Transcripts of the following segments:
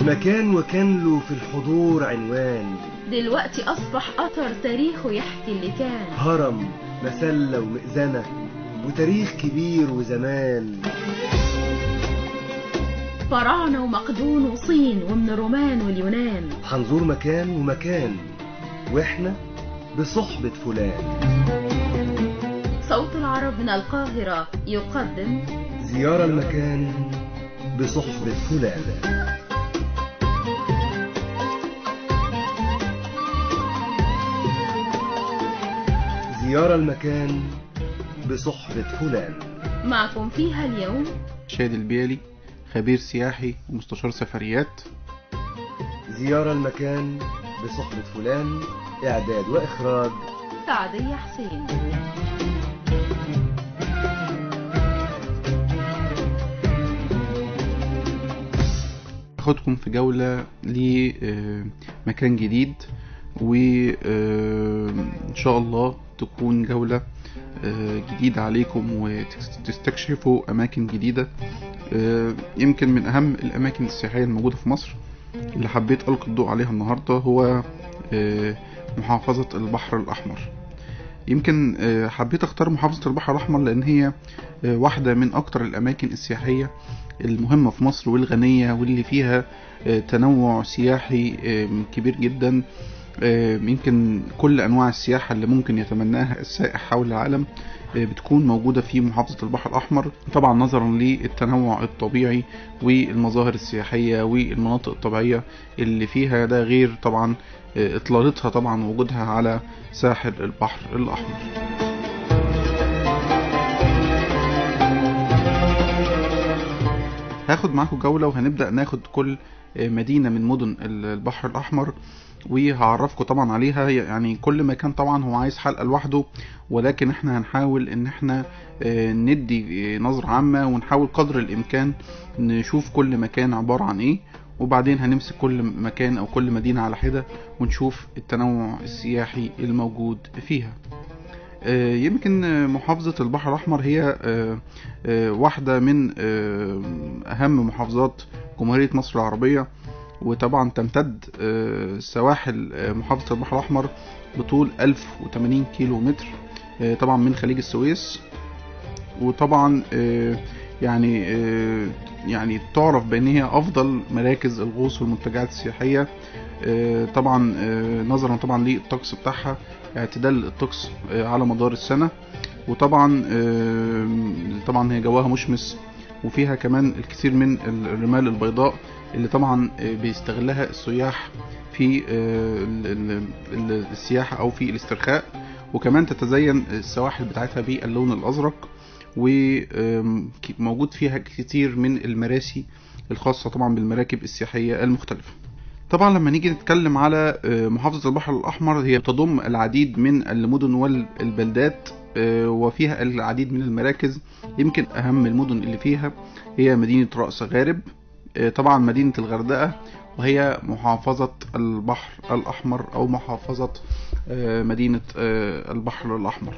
مكان وكان له في الحضور عنوان دلوقتي أصبح أثر تاريخه يحكي اللي كان هرم مسلة ومئذنة وتاريخ كبير وزمان فراعنة ومقدون وصين ومن الرومان واليونان هنزور مكان ومكان واحنا بصحبة فلان صوت العرب من القاهرة يقدم زيارة المكان بصحبة فلان زيارة المكان بصحبة فلان معكم فيها اليوم شادي البيلي خبير سياحي ومستشار سفريات زيارة المكان بصحبة فلان إعداد وإخراج سعدية حسين أخدكم في جولة لمكان جديد وإن شاء الله تكون جولة آه، جديدة عليكم وتستكشفوا أماكن جديدة آه، يمكن من أهم الأماكن السياحية الموجودة في مصر اللي حبيت ألقي الضوء عليها النهاردة هو آه، محافظة البحر الأحمر يمكن آه، حبيت أختار محافظة البحر الأحمر لأن هي آه، واحدة من أكتر الأماكن السياحية المهمة في مصر والغنية واللي فيها آه، تنوع سياحي آه، كبير جدا آه، يمكن كل أنواع السياحة اللي ممكن يتمناها السائح حول العالم آه، بتكون موجودة في محافظة البحر الأحمر طبعا نظرا للتنوع الطبيعي والمظاهر السياحية والمناطق الطبيعية اللي فيها ده غير طبعا آه، إطلالتها طبعا وجودها على ساحل البحر الأحمر هاخد معاكم جولة وهنبدأ ناخد كل مدينة من مدن البحر الأحمر وهعرفكم طبعا عليها يعني كل مكان طبعا هو عايز حلقة لوحده ولكن احنا هنحاول ان احنا آه، ندي آه، نظرة عامة ونحاول قدر الامكان نشوف كل مكان عبارة عن ايه وبعدين هنمسك كل مكان او كل مدينة على حدة ونشوف التنوع السياحي الموجود فيها آه، يمكن آه، محافظة البحر الأحمر هي آه، آه، واحدة من آه، أهم محافظات جمهورية مصر العربية وطبعا تمتد آه، سواحل آه، محافظة البحر الأحمر بطول 1080 كيلو متر آه، طبعا من خليج السويس وطبعا آه، يعني آه، يعني تعرف بأن هي أفضل مراكز الغوص والمنتجعات السياحية آه، طبعا آه، نظرا طبعا للطقس بتاعها اعتدال الطقس آه، على مدار السنة وطبعا آه، طبعا هي جواها مشمس وفيها كمان الكثير من الرمال البيضاء اللي طبعا آه، بيستغلها السياح في آه، ال- ال- ال- السياحة أو في الاسترخاء وكمان تتزين السواحل بتاعتها باللون الأزرق وموجود فيها كتير من المراسي الخاصة طبعا بالمراكب السياحية المختلفة طبعا لما نيجي نتكلم على آه، محافظة البحر الأحمر هي تضم العديد من المدن والبلدات آه، وفيها العديد من المراكز يمكن أهم المدن اللي فيها هي مدينة رأس غارب آه، طبعا مدينة الغردقة وهي محافظة البحر الأحمر أو محافظة آه، مدينة آه، البحر الأحمر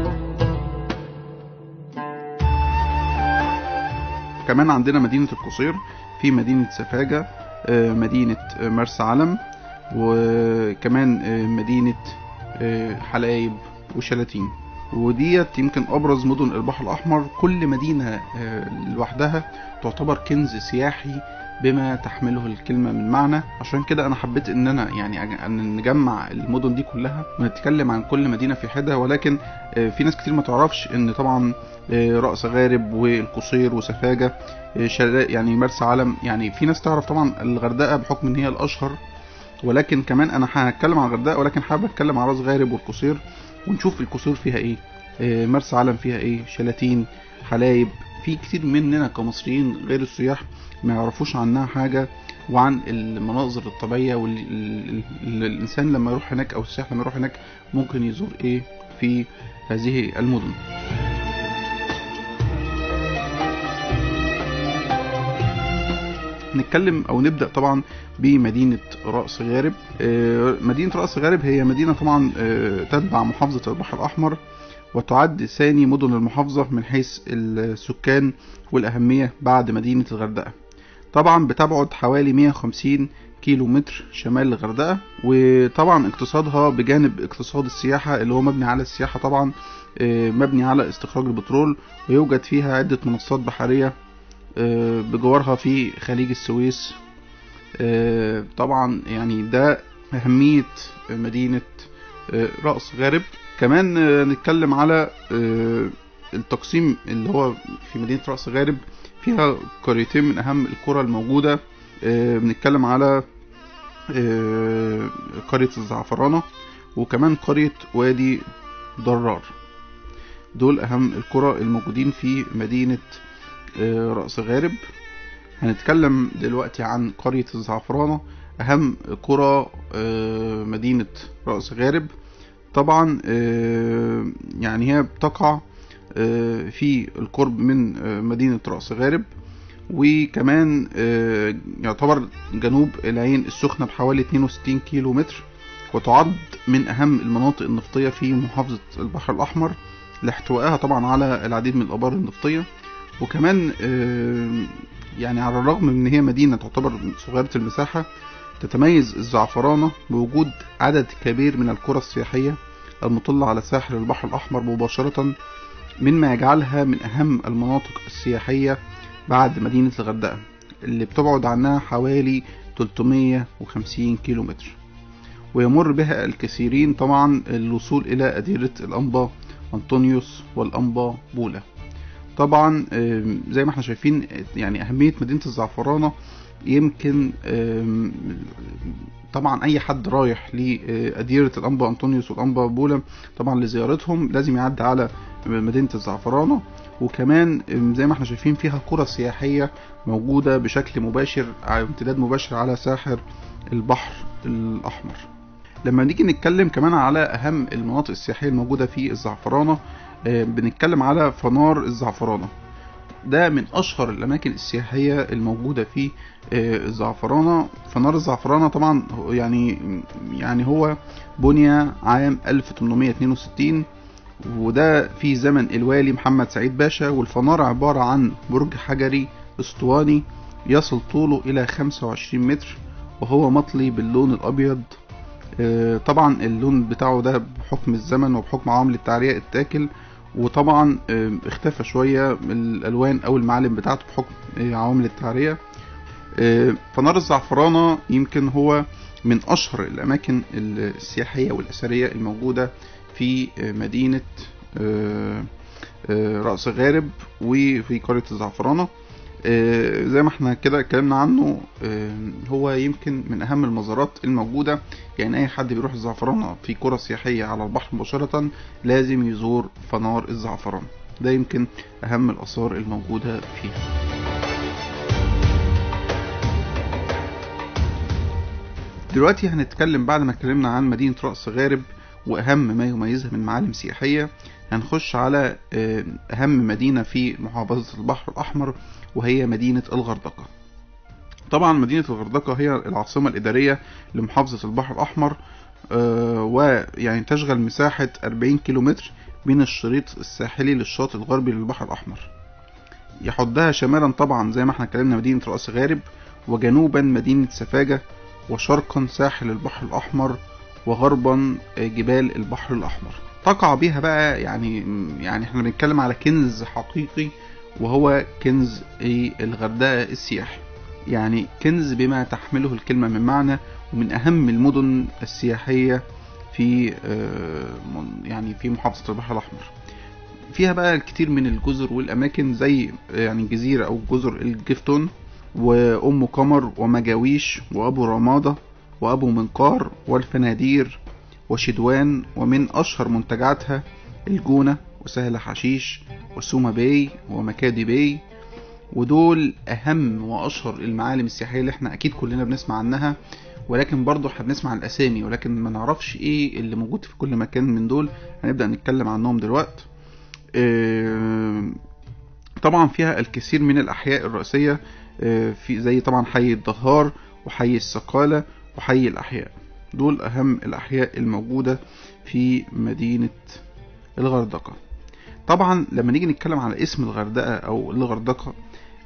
كمان عندنا مدينة القصير في مدينة سفاجة آه، مدينة آه، مرسى علم وكمان آه، مدينة آه، حلايب وشلاتين وديت يمكن ابرز مدن البحر الاحمر كل مدينه آه، لوحدها تعتبر كنز سياحي بما تحمله الكلمه من معنى عشان كده انا حبيت ان انا يعني أج- ان نجمع المدن دي كلها ونتكلم عن كل مدينه في حده ولكن آه، في ناس كتير ما تعرفش ان طبعا آه، رأس غارب والقصير وسفاجه آه، شلا- يعني مرسى علم يعني في ناس تعرف طبعا الغردقه بحكم ان هي الاشهر ولكن كمان انا هتكلم عن الغردقه ولكن حابب اتكلم عن راس غارب والقصير ونشوف القصور فيها ايه آه، مرسى علم فيها ايه شلاتين حلايب في كتير مننا كمصريين غير السياح ما يعرفوش عنها حاجة وعن المناظر الطبيعية والإنسان لما يروح هناك أو السياح لما يروح هناك ممكن يزور إيه في هذه المدن نتكلم او نبدا طبعا بمدينه راس غارب آه، مدينه راس غارب هي مدينه طبعا آه، تتبع محافظه البحر الاحمر وتعد ثاني مدن المحافظه من حيث السكان والاهميه بعد مدينه الغردقه طبعا بتبعد حوالي 150 كيلو متر شمال الغردقة وطبعا اقتصادها بجانب اقتصاد السياحة اللي هو مبني على السياحة طبعا آه، مبني على استخراج البترول ويوجد فيها عدة منصات بحرية آه، بجوارها في خليج السويس آه، طبعا يعني ده أهمية مدينة آه، رأس غارب كمان آه، نتكلم على آه، التقسيم اللي هو في مدينة رأس غارب فيها قريتين من أهم القرى الموجودة آه، بنتكلم على آه، قرية الزعفرانة وكمان قرية وادي ضرار دول أهم القرى الموجودين في مدينة آه، رأس غارب هنتكلم دلوقتي عن قرية الزعفرانة أهم قرى آه، مدينة رأس غارب طبعا آه، يعني هي بتقع آه، في القرب من آه، مدينة رأس غارب وكمان آه، يعتبر جنوب العين السخنة بحوالي 62 كيلو متر وتعد من أهم المناطق النفطية في محافظة البحر الأحمر لاحتوائها طبعا على العديد من الآبار النفطية وكمان آه، يعني على الرغم من ان هي مدينة تعتبر صغيرة المساحة تتميز الزعفرانة بوجود عدد كبير من القرى السياحية المطلة على ساحل البحر الأحمر مباشرة مما يجعلها من أهم المناطق السياحية بعد مدينة الغردقة اللي بتبعد عنها حوالي 350 كيلو متر ويمر بها الكثيرين طبعا الوصول إلى أديرة الأنبا أنطونيوس والأنبا بولا طبعا آم، زي ما احنا شايفين يعني أهمية مدينة الزعفرانة يمكن آم، طبعا أي حد رايح لأديرة الأنبا أنطونيوس والأنبا بولا طبعا لزيارتهم لازم يعدي على مدينة الزعفرانة وكمان آم، زي ما احنا شايفين فيها قرى سياحية موجودة بشكل مباشر على امتداد مباشر على ساحل البحر الأحمر لما نيجي نتكلم كمان على أهم المناطق السياحية الموجودة في الزعفرانة آه، بنتكلم على فنار الزعفرانة ده من أشهر الأماكن السياحية الموجودة في آه، الزعفرانة فنار الزعفرانة طبعا هو- يعني يعني هو بني عام 1862 وده في زمن الوالي محمد سعيد باشا والفنار عبارة عن برج حجري اسطواني يصل طوله إلى 25 متر وهو مطلي باللون الأبيض آه، طبعا اللون بتاعه ده بحكم الزمن وبحكم عوامل التعرية التاكل وطبعا آه، اختفى شوية الألوان أو المعالم بتاعته بحكم آه، عوامل التعرية آه، فنار الزعفرانة يمكن هو من أشهر الأماكن السياحية والأثرية الموجودة في آه، مدينة آه، آه، رأس غارب وفي قرية الزعفرانة آه، زي ما احنا كده اتكلمنا عنه آه، هو يمكن من أهم المزارات الموجودة يعني أي حد بيروح الزعفرانة في قرى سياحية على البحر مباشرة لازم يزور فنار الزعفران ده يمكن أهم الآثار الموجودة فيها دلوقتي هنتكلم بعد ما اتكلمنا عن مدينة رأس غارب وأهم ما يميزها من معالم سياحية هنخش على آه، أهم مدينة في محافظة البحر الأحمر وهي مدينة الغردقة طبعا مدينة الغردقة هي العاصمة الإدارية لمحافظة البحر الأحمر آه، ويعني تشغل مساحة 40 كيلومتر من الشريط الساحلي للشاطئ الغربي للبحر الأحمر يحدها شمالا طبعا زي ما احنا اتكلمنا مدينة رأس غارب وجنوبا مدينة سفاجة وشرقا ساحل البحر الأحمر وغربا آه، جبال البحر الأحمر تقع بها بقى يعني يعني احنا بنتكلم على كنز حقيقي وهو كنز إيه الغردقة السياحي يعني كنز بما تحمله الكلمة من معنى ومن أهم المدن السياحية في آه، من- يعني في محافظة البحر الأحمر فيها بقى الكثير من الجزر والأماكن زي آه، يعني جزيرة أو جزر الجفتون وأم قمر ومجاويش وأبو رمادة وأبو منقار والفنادير وشدوان ومن أشهر منتجعاتها الجونة وسهل حشيش وسوما باي ومكادي باي ودول أهم وأشهر المعالم السياحية اللي احنا أكيد كلنا بنسمع عنها ولكن برضه احنا بنسمع الأسامي ولكن ما نعرفش إيه اللي موجود في كل مكان من دول هنبدأ نتكلم عنهم دلوقتي آه، طبعا فيها الكثير من الأحياء الرئيسية آه، في زي طبعا حي الدهار وحي السقالة وحي الأحياء دول أهم الأحياء الموجودة في مدينة الغردقة طبعا لما نيجي نتكلم على اسم الغردقة أو الغردقة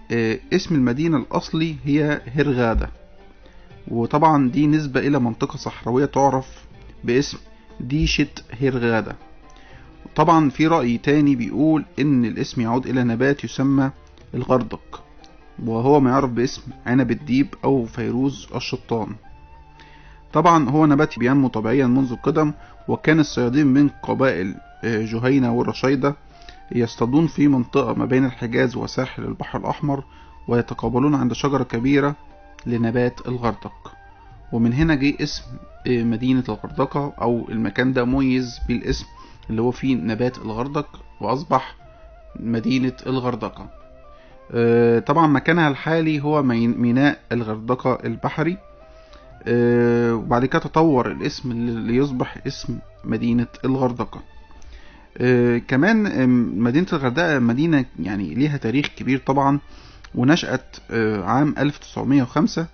آه، اسم المدينة الأصلي هي هرغادة وطبعا دي نسبة إلى منطقة صحراوية تعرف باسم ديشة هرغادة طبعا في رأي تاني بيقول إن الاسم يعود إلى نبات يسمى الغردق وهو ما يعرف باسم عنب الديب أو فيروز الشطان طبعا هو نبات بينمو طبيعيا منذ القدم وكان الصيادين من قبائل آه، جهينة والرشيدة يصطادون في منطقة ما بين الحجاز وساحل البحر الأحمر ويتقابلون عند شجرة كبيرة لنبات الغردق ومن هنا جه اسم آه، مدينة الغردقة أو المكان ده ميز بالاسم اللي هو فيه نبات الغردق وأصبح مدينة الغردقة آه، طبعا مكانها الحالي هو مين- ميناء الغردقة البحري آه، وبعد كده تطور الاسم ل- ليصبح اسم مدينة الغردقة آه، كمان آم، مدينة الغردقة مدينة يعني ليها تاريخ كبير طبعا ونشأت آه، عام 1905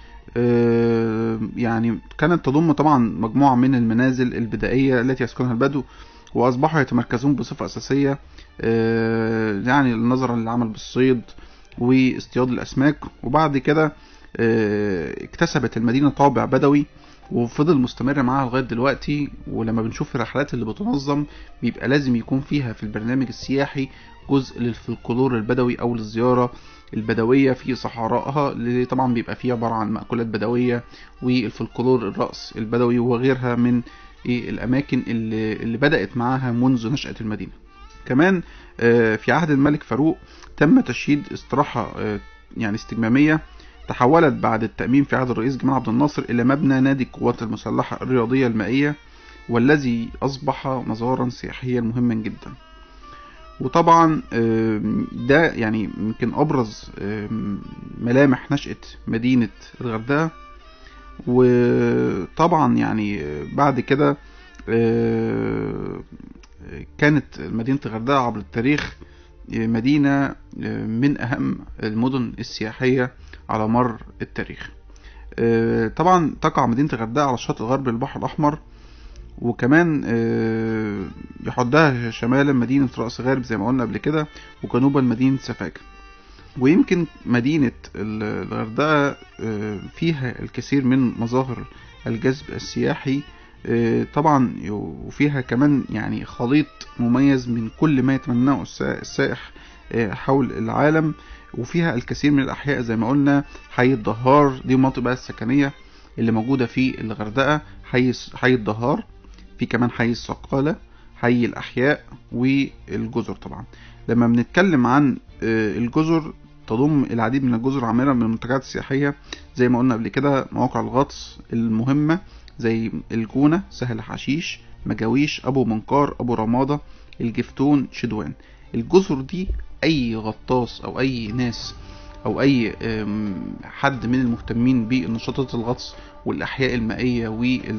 آه، يعني كانت تضم طبعا مجموعة من المنازل البدائية التي يسكنها البدو وأصبحوا يتمركزون بصفة أساسية آه، يعني نظرا للعمل بالصيد واصطياد الأسماك وبعد كده آه، اكتسبت المدينة طابع بدوي وفضل مستمر معاها لغاية دلوقتي ولما بنشوف الرحلات اللي بتنظم بيبقى لازم يكون فيها في البرنامج السياحي جزء للفلكلور البدوي أو للزيارة البدوية في صحرائها اللي طبعا بيبقى فيها عبارة عن مأكولات بدوية والفلكلور الرأس البدوي وغيرها من إيه الأماكن اللي, اللي بدأت معاها منذ نشأة المدينة كمان آه، في عهد الملك فاروق تم تشييد استراحة آه، يعني استجمامية تحولت بعد التأميم في عهد الرئيس جمال عبد الناصر إلى مبنى نادي القوات المسلحة الرياضية المائية والذي أصبح مزارا سياحيا مهما جدا وطبعا آم، ده يعني يمكن أبرز آم، ملامح نشأة مدينة الغردقة وطبعا يعني بعد كده آه، كانت مدينة الغردقة عبر التاريخ مدينة من أهم المدن السياحية على مر التاريخ آه، طبعا تقع مدينة الغردقة على الشاطئ الغربي للبحر الأحمر وكمان آه، يحدها شمالا مدينة رأس غارب زي ما قلنا قبل كده وجنوبا مدينة سفاجة ويمكن مدينة ال- الغردقة آه، فيها الكثير من مظاهر الجذب السياحي آه، طبعا وفيها كمان يعني خليط مميز من كل ما يتمناه السا- السائح آه، حول العالم وفيها الكثير من الأحياء زي ما قلنا حي الدهار دي المناطق بقى السكنية اللي موجودة في الغردقة حي حي الدهار في كمان حي الصقالة حي الأحياء والجزر طبعا لما بنتكلم عن آه، الجزر تضم العديد من الجزر عاملة من المنتجات السياحية زي ما قلنا قبل كده مواقع الغطس المهمة زي الجونة سهل حشيش مجاويش أبو منقار أبو رمادة الجفتون شدوان الجزر دي أي غطاس أو أي ناس أو أي آم، حد من المهتمين بنشاطات الغطس والأحياء المائية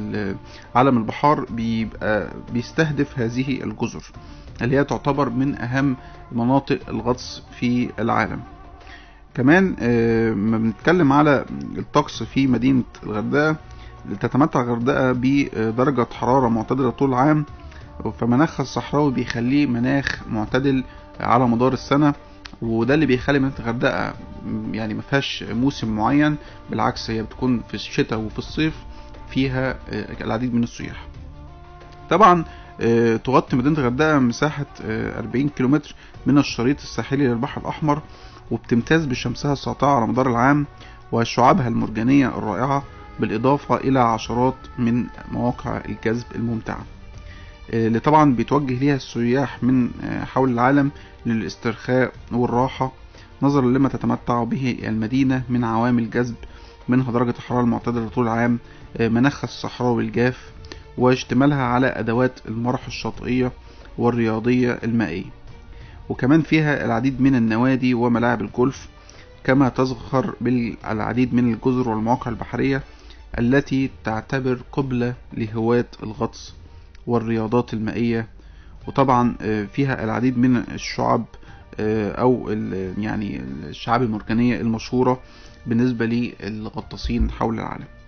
وعالم البحار بيبقى بيستهدف هذه الجزر اللي هي تعتبر من أهم مناطق الغطس في العالم كمان آه، ما بنتكلم على الطقس في مدينة الغردقة تتمتع الغردقة بدرجة حرارة معتدلة طول العام فمناخها الصحراوي بيخليه مناخ معتدل على مدار السنة وده اللي بيخلي مدينة الغردقة يعني ما فيهاش موسم معين بالعكس هي بتكون في الشتاء وفي الصيف فيها آه، العديد من السياح طبعا آه، تغطي مدينة الغردقة مساحة آه، 40 كيلومتر من الشريط الساحلي للبحر الأحمر وبتمتاز بشمسها الساطعة على مدار العام وشعابها المرجانية الرائعة بالإضافة إلى عشرات من مواقع الجذب الممتعة آه، اللي طبعا بيتوجه ليها السياح من آه، حول العالم للاسترخاء والراحة نظرا لما تتمتع به المدينة من عوامل جذب منها درجة الحرارة المعتدلة طول العام آه، مناخها الصحراوي الجاف واشتمالها على أدوات المرح الشاطئية والرياضية المائية وكمان فيها العديد من النوادي وملاعب الجولف كما تزخر بالعديد من الجزر والمواقع البحرية التي تعتبر قبلة لهواة الغطس والرياضات المائية وطبعا آه، فيها العديد من الشعب آه، أو ال- يعني الشعاب المرجانية المشهورة بالنسبة للغطاسين حول العالم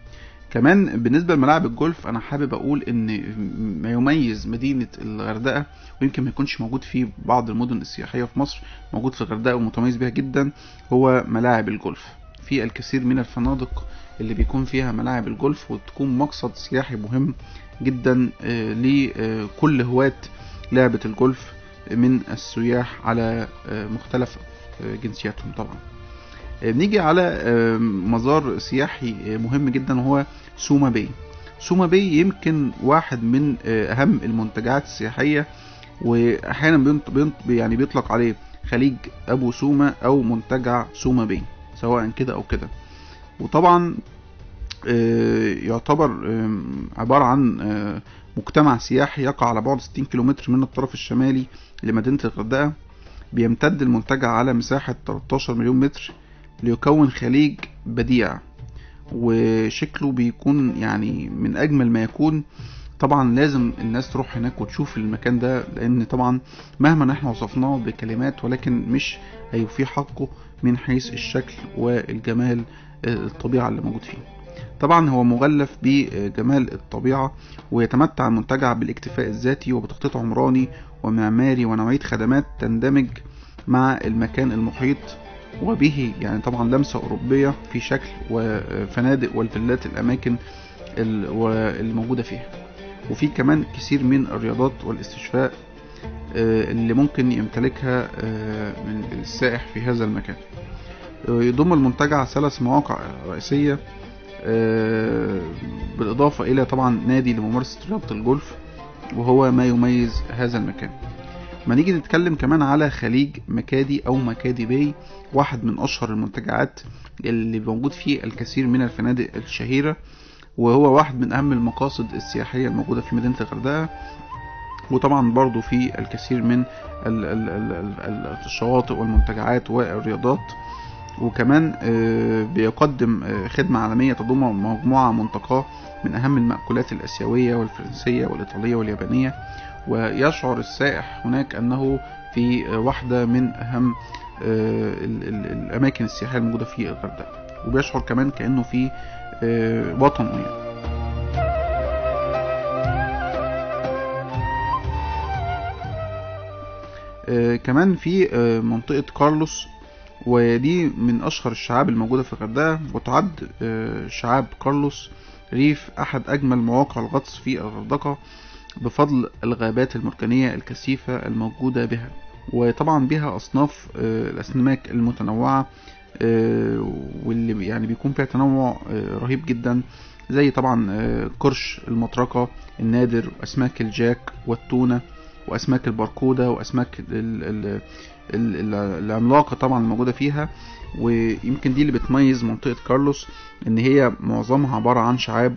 كمان بالنسبة لملاعب الجولف أنا حابب أقول إن ما يميز مدينة الغردقة ويمكن ما يكونش موجود في بعض المدن السياحية في مصر موجود في الغردقة ومتميز بها جدا هو ملاعب الجولف في الكثير من الفنادق اللي بيكون فيها ملاعب الجولف وتكون مقصد سياحي مهم جدا آه، لكل هواة لعبة الجولف من السياح على آه، مختلف آه، جنسياتهم طبعا آه، نيجي على آه، مزار سياحي آه، مهم جدا وهو سوما باي سوما باي يمكن واحد من آه، اهم المنتجعات السياحية واحيانا بينط بينط يعني بيطلق عليه خليج ابو سوما او منتجع سوما باي سواء كده او كده وطبعا آه، يعتبر آم، عبارة عن آه، مجتمع سياحي يقع على بعد 60 كيلومتر من الطرف الشمالي لمدينة الغردقة بيمتد المنتجع على مساحة 13 مليون متر ليكون خليج بديع وشكله بيكون يعني من أجمل ما يكون طبعا لازم الناس تروح هناك وتشوف المكان ده لأن طبعا مهما احنا وصفناه بكلمات ولكن مش هيوفي حقه من حيث الشكل والجمال آه، الطبيعة اللي موجود فيه طبعا هو مغلف بجمال الطبيعة ويتمتع المنتجع بالاكتفاء الذاتي وبتخطيط عمراني ومعماري ونوعية خدمات تندمج مع المكان المحيط وبه يعني طبعا لمسة أوروبية في شكل وفنادق والفيلات الأماكن ال- والموجودة فيها وفي كمان كثير من الرياضات والاستشفاء آه، اللي ممكن يمتلكها آه، من السائح في هذا المكان آه، يضم المنتجع ثلاث مواقع رئيسية آه، بالإضافة إلى طبعا نادي لممارسة رياضة الجولف وهو ما يميز هذا المكان ما نيجي نتكلم كمان على خليج مكادي أو مكادي باي واحد من أشهر المنتجعات اللي موجود فيه الكثير من الفنادق الشهيرة وهو واحد من أهم المقاصد السياحية الموجودة في مدينة الغردقة وطبعا برضو في الكثير من ال- ال- ال- ال- ال- الشواطئ والمنتجعات والرياضات وكمان آه، بيقدم آه، خدمة عالمية تضم مجموعة منتقاة من أهم المأكولات الآسيوية والفرنسية والإيطالية واليابانية ويشعر السائح هناك أنه في آه، واحدة من أهم آه، ال- ال- الأماكن السياحية الموجودة في الغردقة وبيشعر كمان كأنه في آه، وطنه يعني. آه، كمان في آه، منطقة كارلوس ودي من أشهر الشعاب الموجودة في الغردقة وتعد آه، شعاب كارلوس ريف أحد أجمل مواقع الغطس في الغردقة بفضل الغابات المرجانية الكثيفة الموجودة بها وطبعا بها أصناف آه، الأسماك المتنوعة آه، واللي يعني بيكون فيها تنوع آه، رهيب جدا زي طبعا آه، قرش المطرقة النادر وأسماك الجاك والتونة وأسماك البركودة وأسماك ال ال ال ال العملاقة طبعا الموجودة فيها ويمكن دي اللي بتميز منطقة كارلوس ان هي معظمها عبارة عن شعاب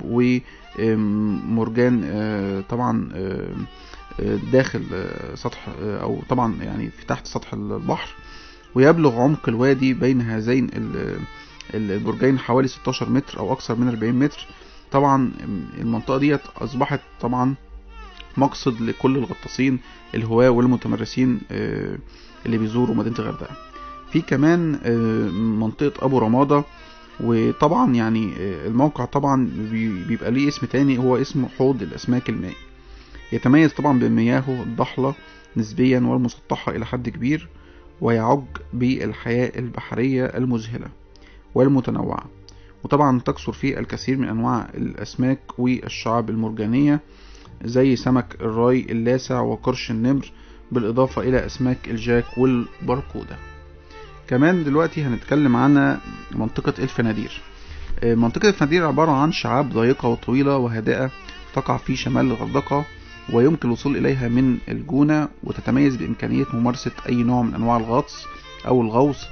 ومرجان طبعا آم، آه، داخل آه، سطح آه، او طبعا يعني في تحت سطح البحر ويبلغ عمق الوادي بين هذين ال- ال- البرجين حوالي 16 متر او اكثر من 40 متر طبعا المنطقة ديت اصبحت طبعا مقصد لكل الغطاسين الهواة والمتمرسين آه، اللي بيزوروا مدينة الغردقة في كمان آه، منطقة أبو رمادة وطبعا يعني آه، الموقع طبعا بي- بيبقى ليه اسم تاني هو اسمه حوض الأسماك المائي يتميز طبعا بمياهه الضحلة نسبيا والمسطحة إلى حد كبير ويعج بالحياة البحرية المذهلة والمتنوعة وطبعا تكثر فيه الكثير من أنواع الأسماك والشعاب المرجانية زي سمك الراي اللاسع وقرش النمر بالإضافة إلى أسماك الجاك والبركودة كمان دلوقتي هنتكلم عن منطقة الفنادير آه، منطقة الفنادير عبارة عن شعاب ضيقة وطويلة وهادئة تقع في شمال الغردقة ويمكن الوصول إليها من الجونة وتتميز بإمكانية ممارسة أي نوع من أنواع الغطس أو الغوص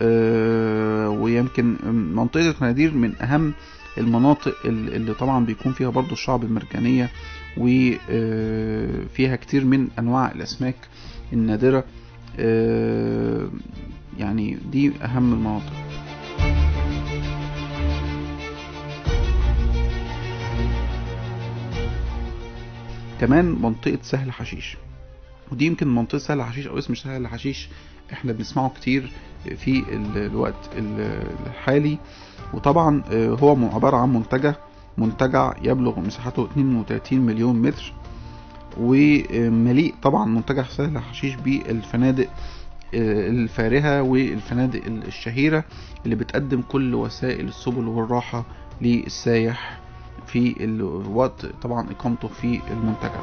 آه، ويمكن منطقة الفنادير من أهم المناطق ال- اللي طبعا بيكون فيها برضو الشعب المرجانية وفيها كتير من أنواع الأسماك النادرة آه، يعني دي أهم المناطق كمان منطقة سهل حشيش ودي يمكن منطقة سهل حشيش أو اسم سهل حشيش احنا بنسمعه كتير في ال- الوقت ال- الحالي وطبعا آه، هو م- عبارة عن منتجع منتجع يبلغ مساحته 32 مليون متر ومليء طبعا منتجع سهل حشيش بالفنادق الفارهة والفنادق الشهيرة اللي بتقدم كل وسائل السبل والراحة للسايح في الوقت طبعا إقامته في المنتجع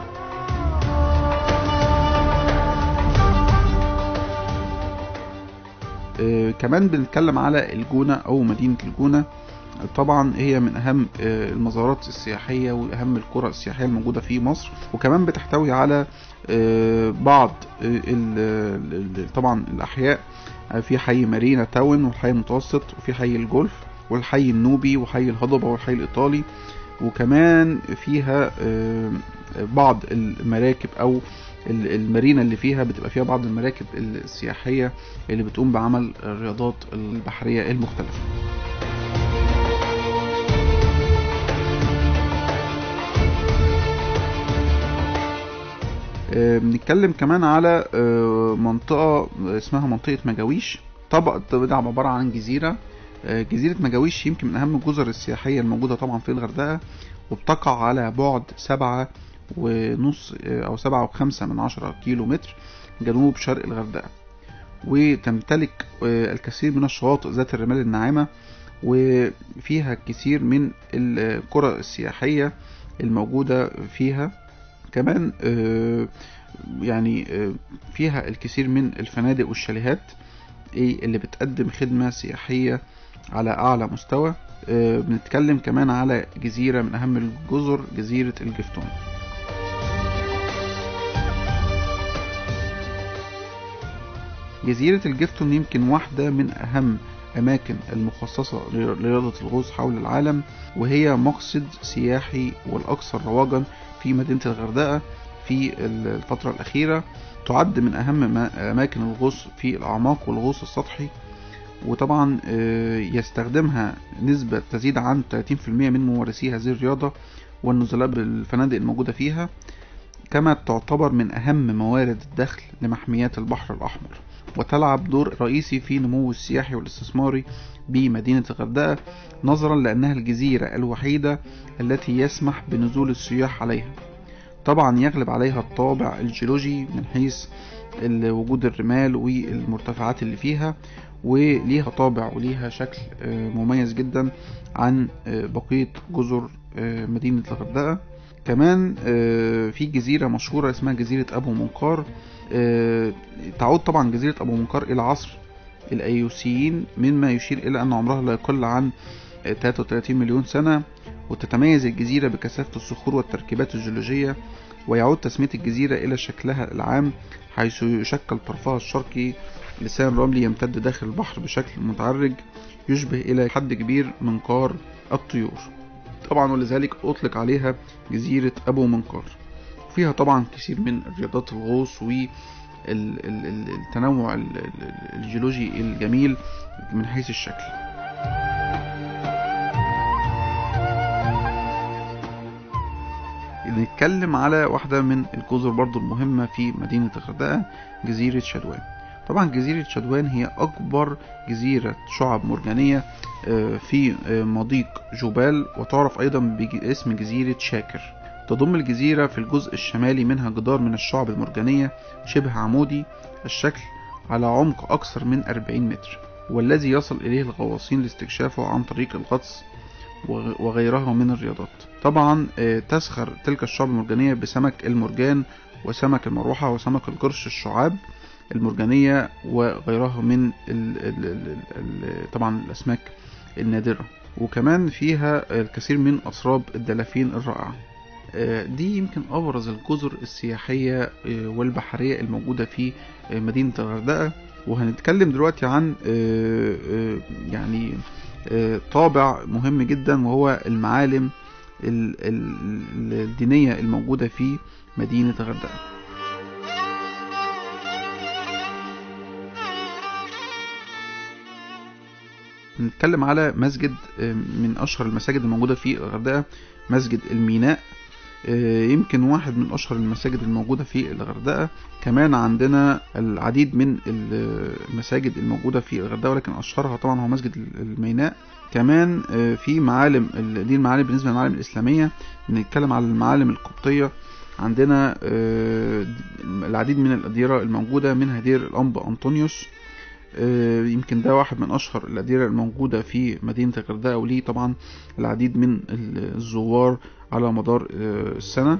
كمان بنتكلم على الجونة أو مدينة الجونة طبعا هي من اهم المزارات السياحيه واهم القرى السياحيه الموجوده في مصر وكمان بتحتوي على بعض طبعا الاحياء في حي مارينا تاون والحي المتوسط وفي حي الجولف والحي النوبي وحي الهضبه والحي الايطالي وكمان فيها بعض المراكب او المارينا اللي فيها بتبقى فيها بعض المراكب السياحيه اللي بتقوم بعمل الرياضات البحريه المختلفه بنتكلم كمان على منطقة اسمها منطقة مجاويش طبق ده عبارة عن جزيرة جزيرة مجاويش يمكن من أهم الجزر السياحية الموجودة طبعا في الغردقة وبتقع على بعد سبعة ونص أو سبعة وخمسة من عشرة كيلو متر جنوب شرق الغردقة وتمتلك الكثير من الشواطئ ذات الرمال الناعمة وفيها الكثير من القرى السياحية الموجودة فيها كمان يعني فيها الكثير من الفنادق والشاليهات اللي بتقدم خدمة سياحية على أعلى مستوى بنتكلم كمان على جزيرة من أهم الجزر جزيرة الجفتون جزيرة الجفتون يمكن واحدة من أهم أماكن المخصصة لرياضة الغوص حول العالم وهي مقصد سياحي والأكثر رواجا في مدينة الغردقة في الفترة الأخيرة تعد من أهم أماكن الغوص في الأعماق والغوص السطحي وطبعا يستخدمها نسبة تزيد عن 30% من ممارسي هذه الرياضة والنزلاء بالفنادق الموجودة فيها كما تعتبر من أهم موارد الدخل لمحميات البحر الأحمر وتلعب دور رئيسي في نمو السياحي والاستثماري بمدينة الغردقة نظرا لأنها الجزيرة الوحيدة التي يسمح بنزول السياح عليها طبعا يغلب عليها الطابع الجيولوجي من حيث وجود الرمال والمرتفعات اللي فيها وليها طابع وليها شكل مميز جدا عن بقية جزر مدينة الغردقة كمان في جزيرة مشهورة اسمها جزيرة أبو منقار تعود طبعا جزيرة أبو منقار إلى عصر الأيوسيين مما يشير إلى أن عمرها لا يقل عن 33 مليون سنة وتتميز الجزيرة بكثافة الصخور والتركيبات الجيولوجية ويعود تسمية الجزيرة إلى شكلها العام حيث يشكل طرفها الشرقي لسان رملي يمتد داخل البحر بشكل متعرج يشبه إلى حد كبير منقار الطيور طبعا ولذلك أطلق عليها جزيرة أبو منقار فيها طبعا كثير من رياضات الغوص والتنوع الجيولوجي الجميل من حيث الشكل نتكلم على واحدة من الجزر برضو المهمة في مدينة الغردقة جزيرة شدوان طبعا جزيرة شدوان هي أكبر جزيرة شعب مرجانية في مضيق جبال وتعرف أيضا باسم جزيرة شاكر تضم الجزيرة في الجزء الشمالي منها جدار من الشعب المرجانية شبه عمودي الشكل على عمق أكثر من 40 متر والذي يصل إليه الغواصين لاستكشافه عن طريق الغطس وغيرها من الرياضات طبعا تسخر تلك الشعب المرجانية بسمك المرجان وسمك المروحة وسمك القرش الشعاب المرجانية وغيرها من ال ال ال ال طبعا الأسماك النادرة وكمان فيها الكثير من أسراب الدلافين الرائعة دي يمكن أبرز الجزر السياحية والبحرية الموجودة في مدينة الغردقة وهنتكلم دلوقتي عن يعني طابع مهم جدا وهو المعالم الدينية الموجودة في مدينة الغردقة نتكلم على مسجد من أشهر المساجد الموجودة في الغردقة مسجد الميناء آه، يمكن واحد من اشهر المساجد الموجوده في الغردقه كمان عندنا العديد من المساجد الموجوده في الغردقه ولكن اشهرها طبعا هو مسجد الميناء كمان آه، في معالم ال- دي المعالم بالنسبه للمعالم الاسلاميه بنتكلم على المعالم القبطيه عندنا آه، العديد من الأديرة الموجودة منها دير الأنبا أنطونيوس آه، يمكن ده واحد من أشهر الأديرة الموجودة في مدينة الغردقة وليه طبعا العديد من الزوار على مدار آه، السنة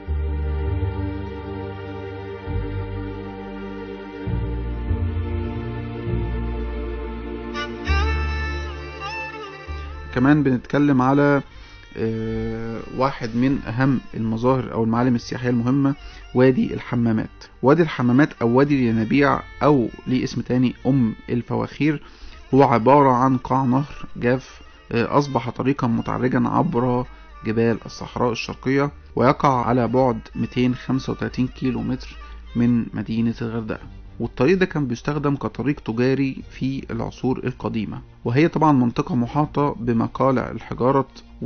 كمان بنتكلم على آه، واحد من أهم المظاهر أو المعالم السياحية المهمة وادي الحمامات وادي الحمامات أو وادي الينابيع أو ليه اسم تاني أم الفواخير هو عبارة عن قاع نهر جاف آه، أصبح طريقا متعرجا عبر جبال الصحراء الشرقية ويقع على بعد 235 كيلو متر من مدينة الغردقة والطريق ده كان بيستخدم كطريق تجاري في العصور القديمة وهي طبعا منطقة محاطة بمقالع الحجارة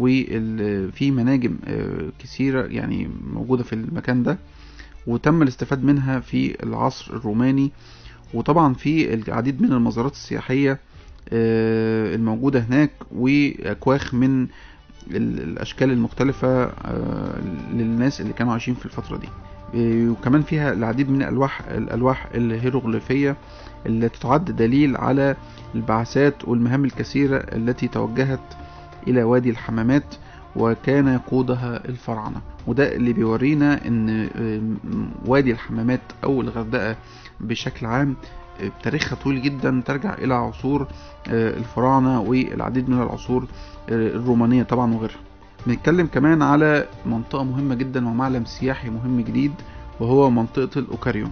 وفي مناجم آه، كثيرة يعني موجودة في المكان ده وتم الاستفاد منها في العصر الروماني وطبعا في العديد من المزارات السياحية آه، الموجودة هناك وأكواخ من ال- الأشكال المختلفة آه، للناس اللي كانوا عايشين في الفترة دي آه، وكمان فيها العديد من الألواح الألواح الهيروغليفية التي تعد دليل على البعثات والمهام الكثيرة التي توجهت إلى وادي الحمامات وكان يقودها الفراعنة وده اللي بيورينا ان آم، وادي الحمامات او الغردقة بشكل عام آه، تاريخها طويل جدا ترجع الى عصور آه، الفراعنة والعديد من العصور آه، الرومانية طبعا وغيرها بنتكلم كمان على منطقة مهمة جدا ومعلم سياحي مهم جديد وهو منطقة الأوكاريوم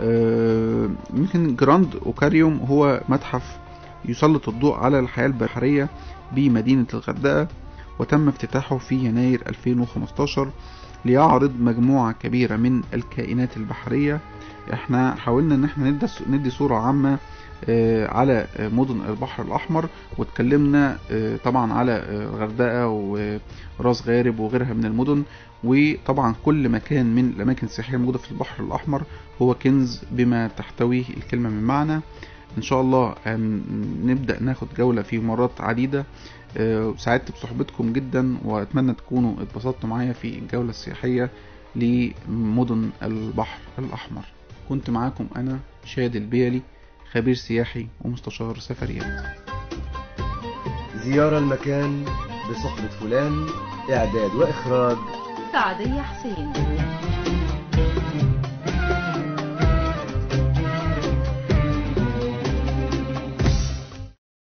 آه، يمكن جراند أوكاريوم هو متحف يسلط الضوء على الحياة البحرية بمدينة الغردقة وتم افتتاحه في يناير 2015 ليعرض مجموعة كبيرة من الكائنات البحرية احنا حاولنا ان احنا ندي ندي صورة عامة آه، على آه، مدن البحر الأحمر واتكلمنا آه، طبعا على آه، الغردقة وراس غارب وغيرها من المدن وطبعا كل مكان من الأماكن السياحية الموجودة في البحر الأحمر هو كنز بما تحتويه الكلمة من معنى إن شاء الله نبدأ ناخد جولة في مرات عديدة آه، سعدت بصحبتكم جدا وأتمنى تكونوا اتبسطتوا معايا في الجولة السياحية لمدن البحر الأحمر كنت معاكم أنا شاد البيلي خبير سياحي ومستشار سفريات زيارة المكان بصحبة فلان إعداد وإخراج سعدية حسين